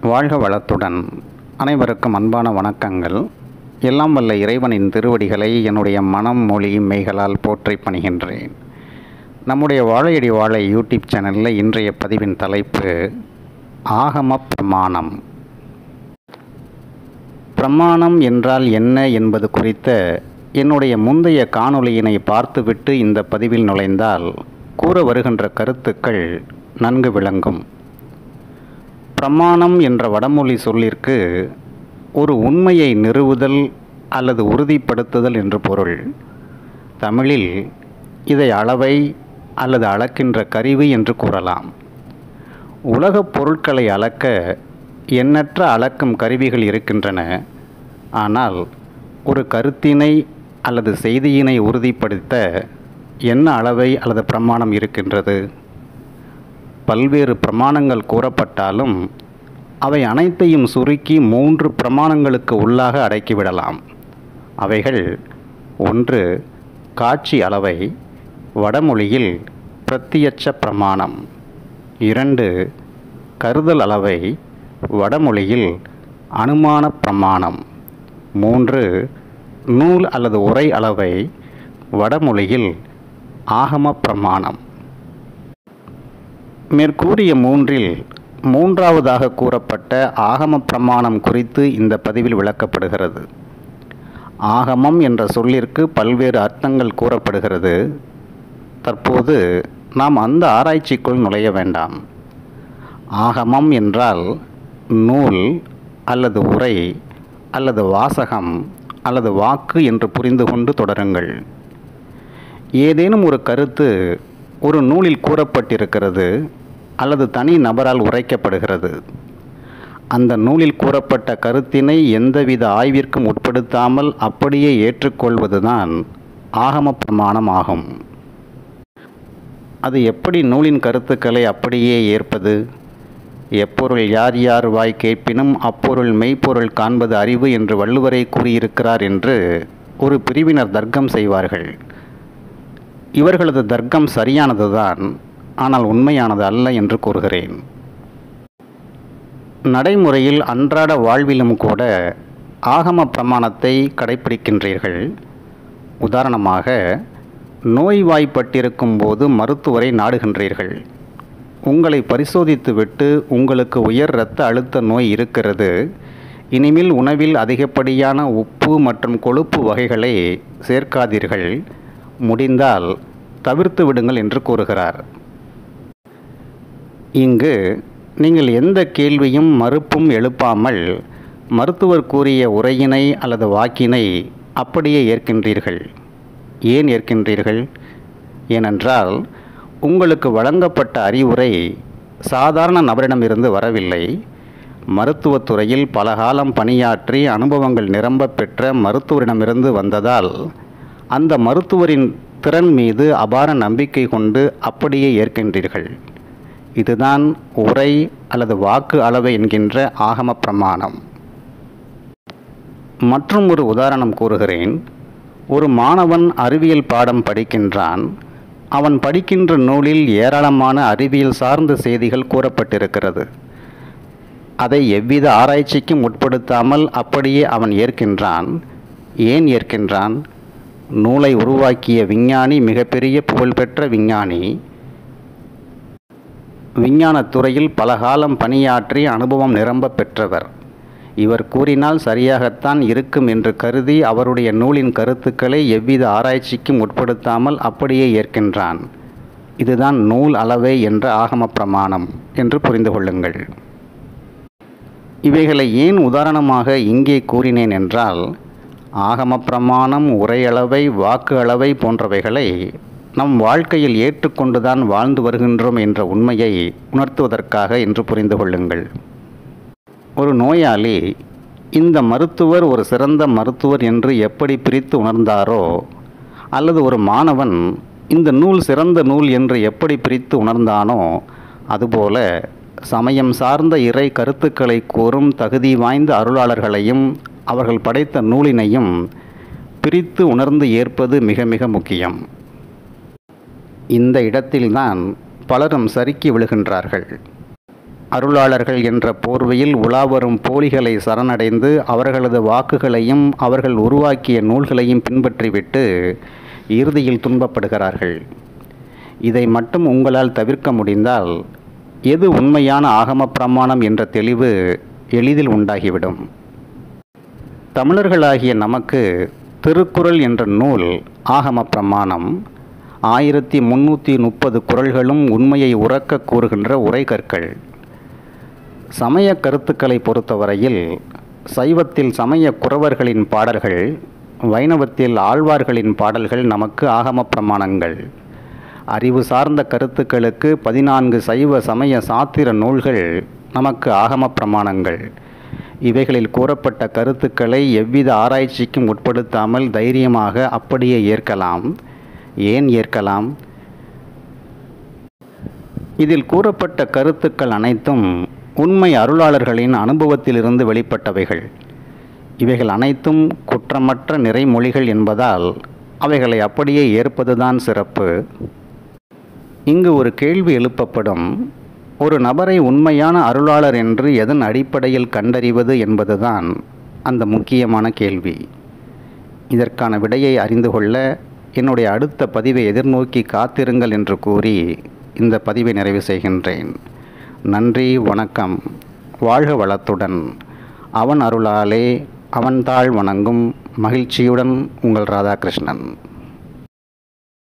வாழ்க வளத்துடன் அனைவருக்கும் அன்பான வணக்கங்கள் எல்லாம் வல்ல இறைவனின் திருவடிகளை என்னுடைய மனம் மொழி மெய்களால் போற்றி பணிகின்றேன் நம்முடைய வாழையடி வாழை யூடியூப் சேனலில் இன்றைய பதிவின் தலைப்பு ஆகம பிரமாணம் பிரமாணம் என்றால் என்ன என்பது குறித்த என்னுடைய முந்தைய காணொளியினை பார்த்துவிட்டு இந்த பதிவில் நுழைந்தால் கூற வருகின்ற கருத்துக்கள் நன்கு விளங்கும் பிரமாணம் என்ற வடமொழி சொல்லிற்கு ஒரு உண்மையை நிறுவுதல் அல்லது உறுதிப்படுத்துதல் என்று பொருள் தமிழில் இதை அளவை அல்லது அளக்கின்ற கருவி என்று கூறலாம் உலகப் பொருட்களை அளக்க எண்ணற்ற அளக்கும் கருவிகள் இருக்கின்றன ஆனால் ஒரு கருத்தினை அல்லது செய்தியினை உறுதிப்படுத்த என்ன அளவை அல்லது பிரமாணம் இருக்கின்றது பல்வேறு பிரமாணங்கள் கூறப்பட்டாலும் அவை அனைத்தையும் சுருக்கி மூன்று பிரமாணங்களுக்கு உள்ளாக அடக்கிவிடலாம் அவைகள் ஒன்று காட்சி அளவை வடமொழியில் பிரத்தியட்ச பிரமாணம் இரண்டு கருதல் அளவை வடமொழியில் அனுமான பிரமாணம் மூன்று நூல் அல்லது உரை அளவை வடமொழியில் ஆகம பிரமாணம் மேற்கூறிய மூன்றில் மூன்றாவதாக கூறப்பட்ட ஆகம பிரமாணம் குறித்து இந்த பதிவில் விளக்கப்படுகிறது ஆகமம் என்ற சொல்லிற்கு பல்வேறு அர்த்தங்கள் கூறப்படுகிறது தற்போது நாம் அந்த ஆராய்ச்சிக்குள் நுழைய வேண்டாம் ஆகமம் என்றால் நூல் அல்லது உரை அல்லது வாசகம் அல்லது வாக்கு என்று புரிந்து கொண்டு தொடருங்கள் ஏதேனும் ஒரு கருத்து ஒரு நூலில் கூறப்பட்டிருக்கிறது அல்லது தனி நபரால் உரைக்கப்படுகிறது அந்த நூலில் கூறப்பட்ட கருத்தினை எந்தவித ஆய்விற்கும் உட்படுத்தாமல் அப்படியே ஏற்றுக்கொள்வதுதான் ஆகம பிரமாணம் ஆகும் அது எப்படி நூலின் கருத்துக்களை அப்படியே ஏற்பது எப்பொருள் யார் யார் வாய் கேட்பினும் அப்பொருள் மெய்ப்பொருள் காண்பது அறிவு என்று வள்ளுவரை கூறியிருக்கிறார் என்று ஒரு பிரிவினர் தர்க்கம் செய்வார்கள் இவர்களது தர்க்கம் சரியானதுதான் ஆனால் உண்மையானது அல்ல என்று கூறுகிறேன் நடைமுறையில் அன்றாட வாழ்விலும் கூட ஆகம பிரமாணத்தை கடைபிடிக்கின்றீர்கள் உதாரணமாக நோய்வாய்ப்பட்டிருக்கும் போது மருத்துவரை நாடுகின்றீர்கள் உங்களை பரிசோதித்துவிட்டு உங்களுக்கு உயர் இரத்த அழுத்த நோய் இருக்கிறது இனிமேல் உணவில் அதிகப்படியான உப்பு மற்றும் கொழுப்பு வகைகளை சேர்க்காதீர்கள் முடிந்தால் தவிர்த்து விடுங்கள் என்று கூறுகிறார் இங்கு நீங்கள் எந்த கேள்வியும் மறுப்பும் எழுப்பாமல் மருத்துவர் கூறிய உரையினை அல்லது வாக்கினை அப்படியே ஏற்கின்றீர்கள் ஏன் ஏற்கின்றீர்கள் ஏனென்றால் உங்களுக்கு வழங்கப்பட்ட அறிவுரை சாதாரண நபரிடமிருந்து வரவில்லை மருத்துவத்துறையில் பல காலம் பணியாற்றி அனுபவங்கள் நிரம்ப பெற்ற மருத்துவரிடமிருந்து வந்ததால் அந்த மருத்துவரின் திறன் மீது அபார நம்பிக்கை கொண்டு அப்படியே ஏற்கின்றீர்கள் இதுதான் உரை அல்லது வாக்கு அளவை என்கின்ற ஆகம பிரமாணம் மற்றும் ஒரு உதாரணம் கூறுகிறேன் ஒரு மாணவன் அறிவியல் பாடம் படிக்கின்றான் அவன் படிக்கின்ற நூலில் ஏராளமான அறிவியல் சார்ந்த செய்திகள் கூறப்பட்டிருக்கிறது அதை எவ்வித ஆராய்ச்சிக்கும் உட்படுத்தாமல் அப்படியே அவன் ஏற்கின்றான் ஏன் ஏற்கின்றான் நூலை உருவாக்கிய விஞ்ஞானி மிகப்பெரிய புகழ்பெற்ற விஞ்ஞானி விஞ்ஞானத் துறையில் பல காலம் பணியாற்றி அனுபவம் நிரம்ப பெற்றவர் இவர் கூறினால் சரியாகத்தான் இருக்கும் என்று கருதி அவருடைய நூலின் கருத்துக்களை எவ்வித ஆராய்ச்சிக்கும் உட்படுத்தாமல் அப்படியே ஏற்கின்றான் இதுதான் நூல் அளவை என்ற ஆகம பிரமாணம் என்று புரிந்து கொள்ளுங்கள் இவைகளை ஏன் உதாரணமாக இங்கே கூறினேன் என்றால் ஆகம பிரமாணம் உரையளவை வாக்கு அளவை போன்றவைகளை நம் வாழ்க்கையில் ஏற்றுக்கொண்டுதான் வாழ்ந்து வருகின்றோம் என்ற உண்மையை உணர்த்துவதற்காக என்று புரிந்து கொள்ளுங்கள் ஒரு நோயாளி இந்த மருத்துவர் ஒரு சிறந்த மருத்துவர் என்று எப்படி பிரித்து உணர்ந்தாரோ அல்லது ஒரு மாணவன் இந்த நூல் சிறந்த நூல் என்று எப்படி பிரித்து உணர்ந்தானோ அதுபோல சமயம் சார்ந்த இறை கருத்துக்களை கூறும் தகுதி வாய்ந்த அருளாளர்களையும் அவர்கள் படைத்த நூலினையும் பிரித்து உணர்ந்து ஏற்பது மிக மிக முக்கியம் இந்த இடத்தில்தான் பலரும் சறுக்கி விழுகின்றார்கள் அருளாளர்கள் என்ற போர்வையில் உலாவரும் போலிகளை சரணடைந்து அவர்களது வாக்குகளையும் அவர்கள் உருவாக்கிய நூல்களையும் பின்பற்றிவிட்டு இறுதியில் துன்பப்படுகிறார்கள் இதை மட்டும் உங்களால் தவிர்க்க முடிந்தால் எது உண்மையான ஆகம பிரமாணம் என்ற தெளிவு எளிதில் உண்டாகிவிடும் தமிழர்களாகிய நமக்கு திருக்குறள் என்ற நூல் ஆகம பிரமாணம் ஆயிரத்தி முன்னூற்றி முப்பது குறள்களும் உண்மையை உறக்க கூறுகின்ற உரைகற்கள் சமய கருத்துக்களை பொறுத்தவரையில் சைவத்தில் சமய குறவர்களின் பாடல்கள் வைணவத்தில் ஆழ்வார்களின் பாடல்கள் நமக்கு ஆகம பிரமாணங்கள் அறிவு சார்ந்த கருத்துக்களுக்கு பதினான்கு சைவ சமய சாத்திர நூல்கள் நமக்கு ஆகம பிரமாணங்கள் இவைகளில் கூறப்பட்ட கருத்துக்களை எவ்வித ஆராய்ச்சிக்கும் உட்படுத்தாமல் தைரியமாக அப்படியே ஏற்கலாம் ஏன் ஏற்கலாம் இதில் கூறப்பட்ட கருத்துக்கள் அனைத்தும் உண்மை அருளாளர்களின் அனுபவத்திலிருந்து வெளிப்பட்டவைகள் இவைகள் அனைத்தும் குற்றமற்ற நிறைமொழிகள் என்பதால் அவைகளை அப்படியே ஏற்பதுதான் சிறப்பு இங்கு ஒரு கேள்வி எழுப்பப்படும் ஒரு நபரை உண்மையான அருளாளர் என்று எதன் அடிப்படையில் கண்டறிவது என்பதுதான் அந்த முக்கியமான கேள்வி இதற்கான விடையை அறிந்து கொள்ள என்னுடைய அடுத்த பதிவை எதிர்நோக்கி காத்திருங்கள் என்று கூறி இந்த பதிவை நிறைவு செய்கின்றேன் நன்றி வணக்கம் வாழ்க வளத்துடன் அவன் அருளாலே அவன் தாழ் வணங்கும் மகிழ்ச்சியுடன் உங்கள் ராதாகிருஷ்ணன்